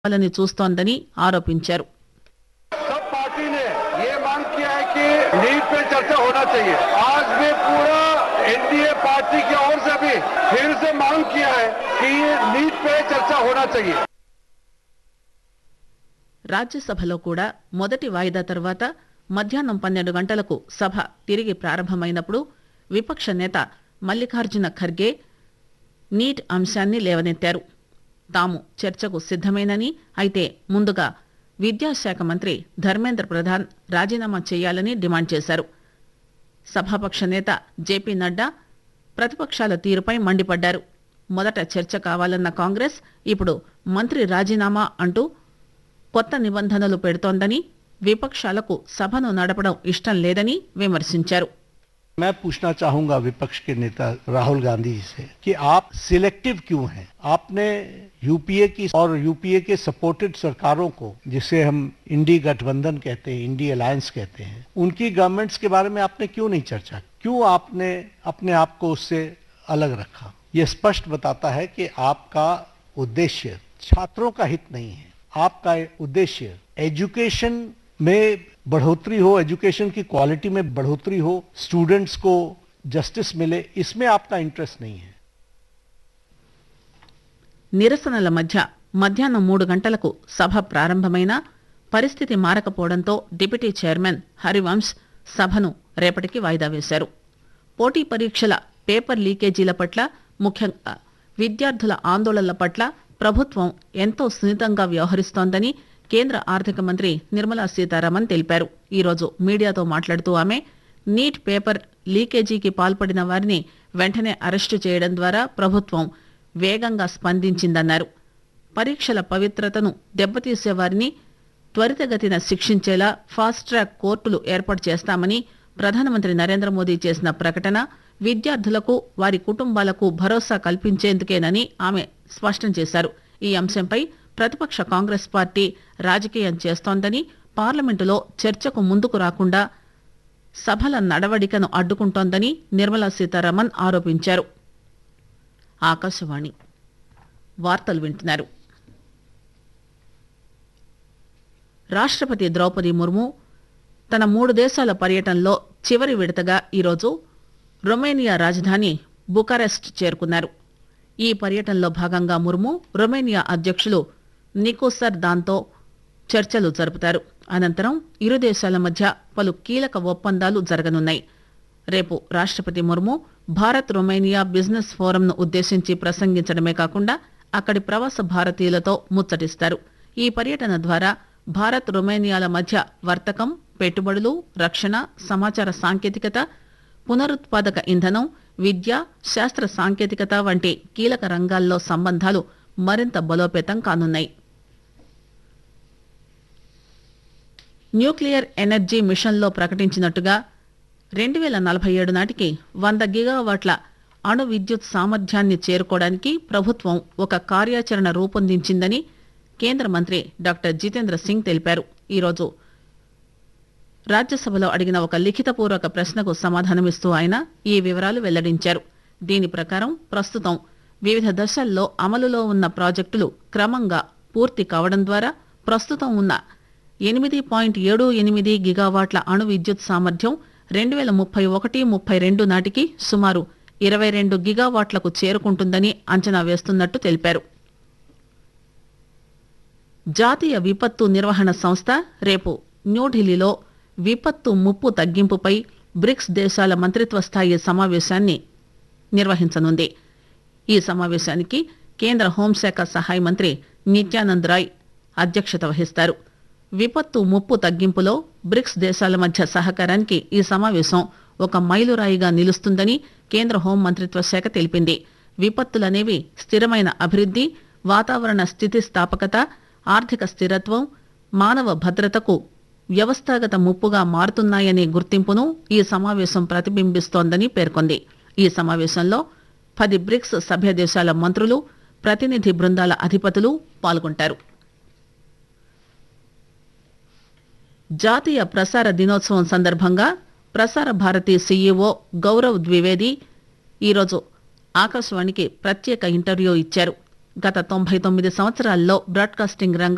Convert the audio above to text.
లని చూస్తోందని ఆరోపించారు सब पार्टी ने ये मांग किया है कि नीट पे चर्चा होना चाहिए आज भी पूरा एनडीए पार्टी की ओर से भी फिर से मांग किया है कि ये नीट पे चर्चा होना चाहिए రాజ్యసభలో కూడా మొదటి వాయిదా తర్వాత మధ్యాహ్నం పన్నెండు గంటలకు సభ తిరిగి ప్రారంభమైనప్పుడు విపక్ష నేత మల్లికార్జున ఖర్గే నీట్ అంశాన్ని లేవనెత్తారు తాము చర్చకు సిద్దమేనని అయితే ముందుగా విద్యాశాఖ మంత్రి ధర్మేంద్ర ప్రధాన్ రాజీనామా చేయాలని డిమాండ్ చేశారు సభాపక్ష నేత జేపీ నడ్డా ప్రతిపక్షాల తీరుపై మండిపడ్డారు మొదట చర్చ కావాలన్న కాంగ్రెస్ ఇప్పుడు మంత్రి రాజీనామా అంటూ కొత్త నిబంధనలు పెడుతోందని విపక్షాలకు సభను నడపడం ఇష్టం లేదని విమర్శించారు मैं पूछना चाहूंगा विपक्ष के नेता राहुल गांधी जी से कि आप सिलेक्टिव क्यों हैं आपने यूपीए की और यूपीए के सपोर्टेड सरकारों को जिसे हम इंडी गठबंधन कहते हैं इंडी अलायंस कहते हैं उनकी गवर्नमेंट्स के बारे में आपने क्यों नहीं चर्चा की? क्यों आपने अपने आप को उससे अलग रखा ये स्पष्ट बताता है कि आपका उद्देश्य छात्रों का हित नहीं है आपका उद्देश्य एजुकेशन में बढ़ोतरी हो एजुकेशन की क्वालिटी में बढ़ोतरी हो स्टूडेंट्स को जस्टिस मिले इसमें आपका इंटरेस्ट नहीं है నిరసనల మధ్య మధ్యాహ్నం మూడు గంటలకు సభ ప్రారంభమైనా పరిస్థితి మారకపోవడంతో డిప్యూటీ చైర్మన్ హరివంశ్ సభను రేపటికి వాయిదా వేశారు పోటీ పరీక్షల పేపర్ లీకేజీల పట్ల ముఖ్యంగా విద్యార్థుల ఆందోళనల పట్ల ప్రభుత్వం ఎంతో సున్నితంగా వ్యవహరిస్తోందని కేంద్ర ఆర్థిక మంత్రి నిర్మలా సీతారామన్ తెలిపారు ఈరోజు మీడియాతో మాట్లాడుతూ ఆమె నీట్ పేపర్ లీకేజీకి పాల్పడిన వారిని వెంటనే అరెస్టు చేయడం ద్వారా ప్రభుత్వం వేగంగా స్పందించిందన్నారు పరీక్షల పవిత్రతను దెబ్బతీసే వారిని త్వరితగతిన శిక్షించేలా ఫాస్ట్ ట్రాక్ కోర్టులు ఏర్పాటు చేస్తామని ప్రధానమంత్రి నరేంద్ర మోదీ చేసిన ప్రకటన విద్యార్థులకు వారి కుటుంబాలకు భరోసా కల్పించేందుకేనని ఆమె స్పష్టం చేశారు ఈ అంశంపై ప్రతిపక్ష కాంగ్రెస్ పార్టీ రాజకీయం చేస్తోందని పార్లమెంటులో చర్చకు ముందుకు రాకుండా సభల నడవడికను అడ్డుకుంటోందని నిర్మలా సీతారామన్ ఆరోపించారు ఆకాశవాణి వార్తలు వింటున్నారు రాష్ట్రపతి ద్రౌపది ముర్ము తన మూడు దేశాల పర్యటనలో చివరి విడతగా ఈరోజు రొమేనియా రాజధాని బుకారెస్ట్ చేరుకున్నారు ఈ పర్యటనలో భాగంగా ముర్ము రొమేనియా అధ్యక్షులు నికోసర్ దాంతో చర్చలు జరుపుతారు అనంతరం ఇరు దేశాల మధ్య పలు కీలక ఒప్పందాలు జరగనున్నాయి రేపు రాష్ట్రపతి ముర్ము భారత్ రొమేనియా బిజినెస్ ఫోరంను ఉద్దేశించి ప్రసంగించడమే కాకుండా అక్కడి ప్రవాస భారతీయులతో ముచ్చటిస్తారు ఈ పర్యటన ద్వారా భారత్ రొమేనియాల మధ్య వర్తకం పెట్టుబడులు రక్షణ సమాచార సాంకేతికత పునరుత్పాదక ఇంధనం విద్య శాస్త్ర సాంకేతికత వంటి కీలక రంగాల్లో సంబంధాలు మరింత బలోపేతం కానున్నాయి న్యూక్లియర్ ఎనర్జీ మిషన్లో ప్రకటించినట్టుగా రెండు వేల నలభై ఏడు నాటికి వంద గిగావాట్ల అణు విద్యుత్ సామర్థ్యాన్ని చేరుకోవడానికి ప్రభుత్వం ఒక కార్యాచరణ రూపొందించిందని కేంద్ర మంత్రి డాక్టర్ జితేంద్ర సింగ్ తెలిపారు ఈరోజు రాజ్యసభలో అడిగిన ఒక లిఖితపూర్వక ప్రశ్నకు సమాధానమిస్తూ ఆయన ఈ వివరాలు వెల్లడించారు దీని ప్రకారం ప్రస్తుతం వివిధ దశల్లో అమలులో ఉన్న ప్రాజెక్టులు క్రమంగా పూర్తి కావడం ద్వారా ప్రస్తుతం ఉన్న ఎనిమిది పాయింట్ ఏడు ఎనిమిది గిగావాట్ల అణు విద్యుత్ సామర్థ్యం రెండు వేల ముప్పై ఒకటి ముప్పై రెండు నాటికి సుమారు ఇరవై రెండు గిగావాట్లకు చేరుకుంటుందని అంచనా వేస్తున్నట్టు తెలిపారు జాతీయ విపత్తు నిర్వహణ సంస్థ రేపు న్యూఢిల్లీలో విపత్తు ముప్పు తగ్గింపుపై బ్రిక్స్ దేశాల మంత్రిత్వ స్థాయి సమావేశాన్ని నిర్వహించనుంది ఈ సమావేశానికి కేంద్ర హోంశాఖ సహాయ మంత్రి నిత్యానంద్ రాయ్ అధ్యక్షత వహిస్తారు విపత్తు ముప్పు తగ్గింపులో బ్రిక్స్ దేశాల మధ్య సహకారానికి ఈ సమావేశం ఒక మైలురాయిగా నిలుస్తుందని కేంద్ర హోం మంత్రిత్వ శాఖ తెలిపింది విపత్తులనేవి స్థిరమైన అభివృద్ధి వాతావరణ స్థితిస్థాపకత ఆర్థిక స్థిరత్వం మానవ భద్రతకు వ్యవస్థాగత ముప్పుగా మారుతున్నాయనే గుర్తింపును ఈ సమావేశం ప్రతిబింబిస్తోందని పేర్కొంది ఈ సమావేశంలో పది బ్రిక్స్ సభ్య దేశాల మంత్రులు ప్రతినిధి బృందాల అధిపతులు పాల్గొంటారు జాతీయ ప్రసార దినోత్సవం సందర్భంగా ప్రసార భారతి సీఈఓ గౌరవ్ ద్వివేది ఈరోజు ఆకాశవాణికి ప్రత్యేక ఇంటర్వ్యూ ఇచ్చారు గత తొంభై తొమ్మిది సంవత్సరాల్లో బ్రాడ్కాస్టింగ్ రంగం